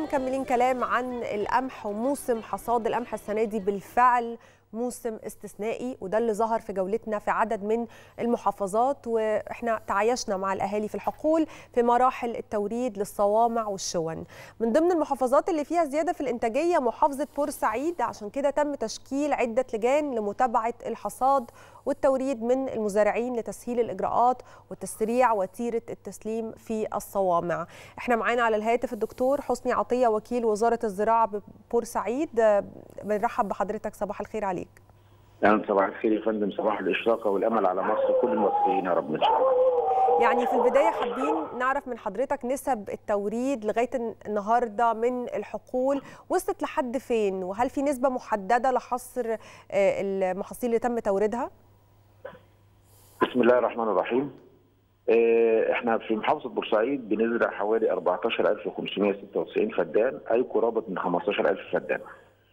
مكملين كلام عن القمح وموسم حصاد القمح السنه دي بالفعل موسم استثنائي وده اللي ظهر في جولتنا في عدد من المحافظات واحنا تعايشنا مع الاهالي في الحقول في مراحل التوريد للصوامع والشون من ضمن المحافظات اللي فيها زياده في الانتاجيه محافظه بورسعيد عشان كده تم تشكيل عده لجان لمتابعه الحصاد والتوريد من المزارعين لتسهيل الاجراءات وتسريع وتيره التسليم في الصوامع احنا معانا على الهاتف الدكتور حسني عطيه وكيل وزاره الزراعه ببورسعيد بنرحب بحضرتك صباح الخير عليك يعني صباح الخير يا فندم صباح الإشراقة والأمل على مصر كل المصريين يا رب إن شاء الله يعني في البداية حابين نعرف من حضرتك نسب التوريد لغاية النهاردة من الحقول وصلت لحد فين وهل في نسبة محددة لحصر المحاصيل اللي تم توريدها؟ بسم الله الرحمن الرحيم احنا في محافظة بورسعيد بنزرع حوالي 14596 فدان أي قرابة من 15000 فدان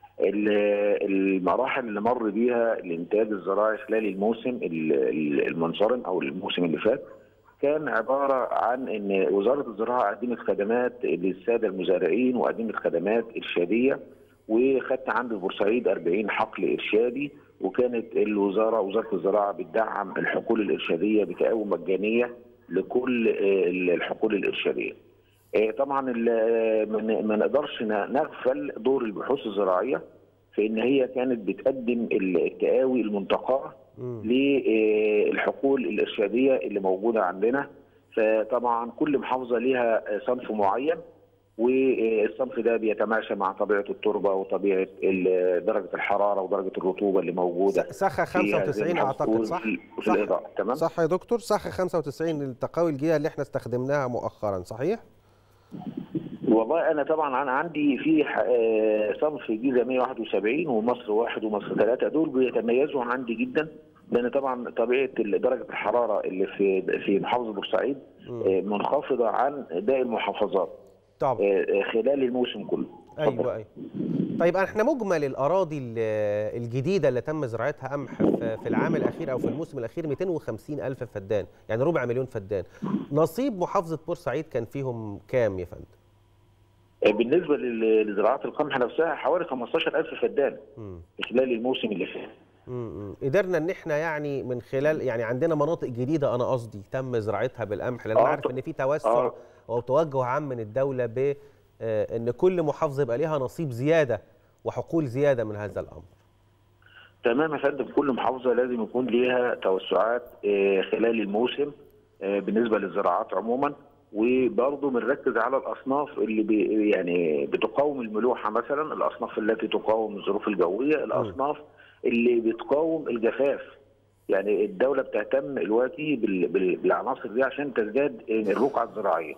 المراحل اللي مر بيها الانتاج الزراعي خلال الموسم المنصرم او الموسم اللي فات كان عباره عن ان وزاره الزراعه قدمت خدمات للساده المزارعين وقدمت خدمات ارشاديه وخدت عند بورسعيد 40 حقل ارشادي وكانت الوزاره وزاره الزراعه بتدعم الحقول الارشاديه بتقاوم مجانيه لكل الحقول الارشاديه. طبعا ما نقدرش نغفل دور البحوث الزراعيه في ان هي كانت بتقدم التقاوي المنتقاه للحقول الارشاديه اللي موجوده عندنا فطبعا كل محافظه ليها صنف معين والصنف ده بيتماشى مع طبيعه التربه وطبيعه درجه الحراره ودرجه الرطوبه اللي موجوده سخه 95 اعتقد صح؟ في الاضاءه تمام صح يا دكتور سخه 95 التقاوي الجديده اللي احنا استخدمناها مؤخرا صحيح؟ والله انا طبعا انا عندي في صنف جيزه 171 ومصر واحد ومصر ثلاثه دول بيتميزوا عندي جدا لان طبعا طبيعه درجه الحراره اللي في في محافظه بورسعيد منخفضه عن باقي المحافظات طبعا خلال الموسم كله ايوه ايوه طيب احنا مجمل الاراضي الجديده اللي تم زراعتها قمح في العام الاخير او في الموسم الاخير 250 الف فدان يعني ربع مليون فدان نصيب محافظه بورسعيد كان فيهم كام يا فندم بالنسبه لزراعه القمح نفسها حوالي 15000 فدان في خلال الموسم اللي فات قدرنا ان احنا يعني من خلال يعني عندنا مناطق جديده انا قصدي تم زراعتها بالقمح لان انا عارف ان في توسع آه. او توجه عام من الدوله ب ان كل محافظه يبقى ليها نصيب زياده وحقول زياده من هذا الامر. تمام يا فندم كل محافظه لازم يكون ليها توسعات خلال الموسم بالنسبه للزراعات عموما وبرضه بنركز على الاصناف اللي بي يعني بتقاوم الملوحه مثلا الاصناف التي تقاوم الظروف الجويه الاصناف اللي بتقاوم الجفاف يعني الدوله بتهتم دلوقتي بالعناصر دي عشان تزداد الرقعه الزراعيه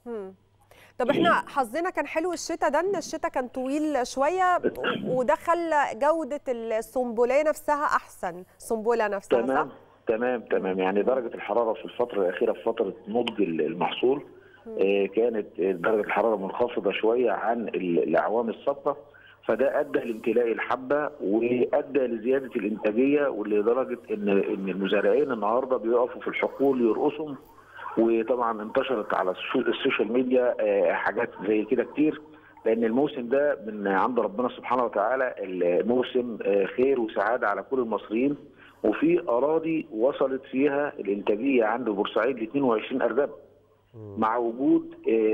طب احنا حظنا كان حلو الشتاء ده ان الشتاء كان طويل شويه وده خلى جوده السنبله نفسها احسن السنبله نفسها تمام صح؟ تمام تمام يعني درجه الحراره في الفتره الاخيره في فتره نضج المحصول آه كانت درجه الحراره منخفضه شويه عن الاعوام السابقه فده ادى لامتلاء الحبه وادى لزياده الانتاجيه ولدرجه ان ان المزارعين النهارده بيقفوا في الحقول يرقصوا وطبعا انتشرت على السوشيال ميديا حاجات زي كده كتير لان الموسم ده من عند ربنا سبحانه وتعالى الموسم خير وسعاده على كل المصريين وفي اراضي وصلت فيها الانتاجيه عند بورسعيد ل 22 ارزاب مع وجود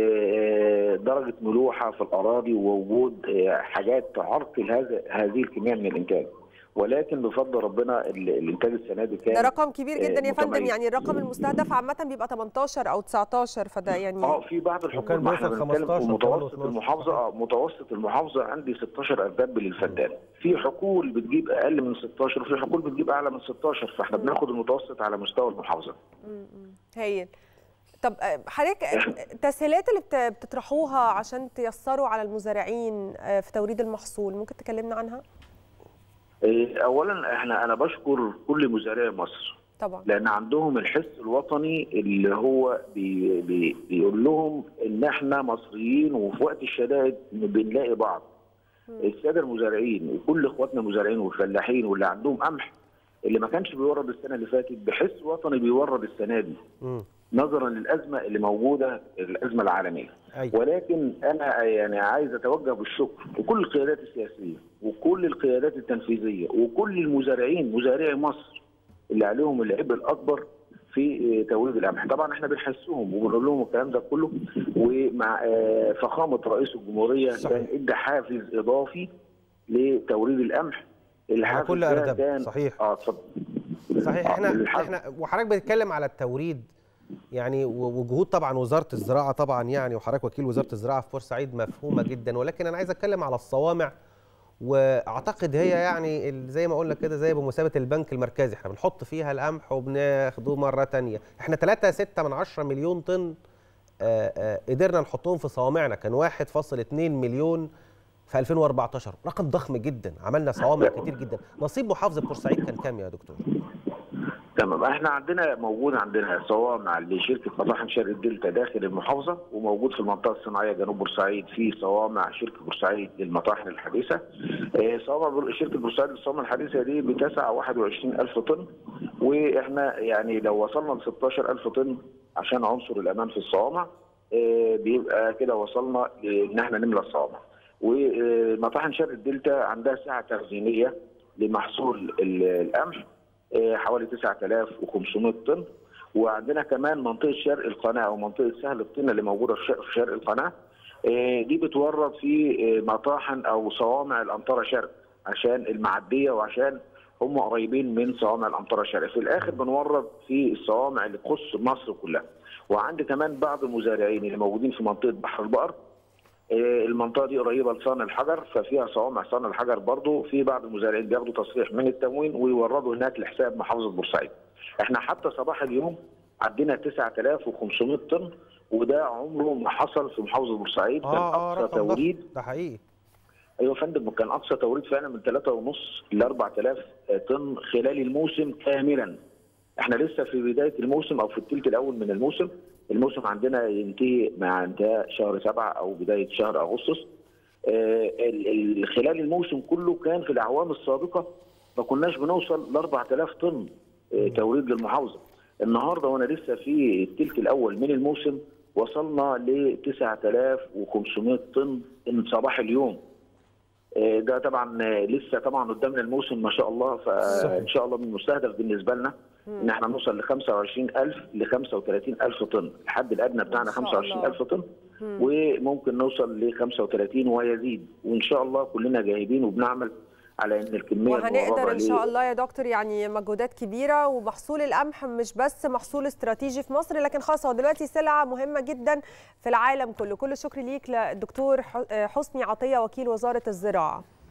درجه ملوحه في الاراضي ووجود حاجات تعرقل هذا هذه الكميه من الانتاج ولكن بفضل ربنا الانتاج السنه دي كان ده رقم كبير جدا يا فندم يعني الرقم المستهدف عامه بيبقى 18 او 19 فده يعني اه في بعض الحكومات ما احنا بنتكلم في متوسط المحافظه اه متوسط المحافظه عندي 16 ارداب للفدان في حقول بتجيب اقل من 16 وفي حقول بتجيب اعلى من 16 فاحنا بناخد المتوسط على مستوى المحافظه هايل طب حضرتك التسهيلات اللي بتطرحوها عشان تيسروا على المزارعين في توريد المحصول ممكن تكلمنا عنها؟ اولا احنا انا بشكر كل مزارعي مصر طبعا لان عندهم الحس الوطني اللي هو بي بي بيقول لهم ان احنا مصريين وفي وقت الشدائد بنلاقي بعض الساده المزارعين وكل اخواتنا المزارعين والفلاحين واللي عندهم قمح اللي ما كانش بيورد السنه اللي فاتت بحس وطني بيورد السنه دي نظرا للازمه اللي موجوده الازمه العالميه أيوة. ولكن انا يعني عايز اتوجه بالشكر لكل القيادات السياسيه وكل القيادات التنفيذيه وكل المزارعين مزارعي مصر اللي عليهم العبء الاكبر في توريد القمح طبعا احنا بنحسهم وبنقول لهم الكلام ده كله ومع فخامه رئيس الجمهوريه كان ادى حافز اضافي لتوريد القمح الحافز كل ده كان صحيح اه اتفضل صحيح احنا احنا وحضرتك بتتكلم على التوريد يعني وجهود طبعا وزاره الزراعه طبعا يعني وحضرتك وكيل وزاره الزراعه في بورسعيد مفهومه جدا ولكن انا عايز اتكلم على الصوامع واعتقد هي يعني زي ما قلنا كده زي بمثابه البنك المركزي احنا بنحط فيها القمح وبناخده مره ثانيه احنا 3 6 من 10 مليون طن آآ آآ قدرنا نحطهم في صوامعنا كان 1.2 مليون في 2014 رقم ضخم جدا عملنا صوامع كتير جدا نصيب محافظه بورسعيد كان كام يا دكتور تمام احنا عندنا موجود عندنا صوامع لشركه مطاحن شرق الدلتا داخل المحافظه وموجود في المنطقه الصناعيه جنوب بورسعيد في صوامع شركه بورسعيد للمطاحن الحديثه اه صوامع شركه بورسعيد للصوامع الحديثه دي بتسع 21000 طن واحنا يعني لو وصلنا ل 16000 طن عشان عنصر الامان في الصوامع اه بيبقى كده وصلنا ان احنا نملى الصوامع ومطاحن شرق الدلتا عندها سعه تخزينيه لمحصول القمح حوالي 9500 طن وعندنا كمان منطقه شرق القناه او منطقه سهل الطينه اللي موجوده في شرق القناه دي بتورد في مطاحن او صوامع الامطار شرق عشان المعديه وعشان هم قريبين من صوامع الامطار شرق في الاخر بنورد في الصوامع اللي تخص مصر كلها وعندي كمان بعض المزارعين اللي موجودين في منطقه بحر البقر المنطقه دي قريبه لصان الحجر ففيها صوامع صان الحجر برضه في بعض المزارعين بياخدوا تصريح من التموين ويوردوا هناك لحساب محافظه بورسعيد. احنا حتى صباح اليوم عدينا 9500 طن وده عمره ما حصل في محافظه بورسعيد كان آه اقصى توريد ده حقيقي ايوه يا فندم كان اقصى توريد فعلا من 3.5 ل 4000 طن خلال الموسم كاملا. احنا لسه في بدايه الموسم او في الثلث الاول من الموسم الموسم عندنا ينتهي مع انتهاء شهر سبعة او بدايه شهر اغسطس آه خلال الموسم كله كان في الاعوام السابقه ما كناش بنوصل ل 4000 طن آه توريد للمحافظه النهارده وانا لسه في الثلث الاول من الموسم وصلنا ل 9500 طن من صباح اليوم آه ده طبعا لسه طبعا قدامنا الموسم ما شاء الله فان شاء الله من المستهدف بالنسبه لنا ان احنا نوصل ل 25000 ل 35000 طن الحد الادنى بتاعنا 25000 طن وممكن نوصل ل 35 ويزيد وان شاء الله كلنا جاهدين وبنعمل على ان الكميه وهنقدر ان شاء الله يا دكتور يعني مجهودات كبيره ومحصول القمح مش بس محصول استراتيجي في مصر لكن خاصه هو دلوقتي سلعه مهمه جدا في العالم كله كل الشكر ليك للدكتور حسني عطيه وكيل وزاره الزراعه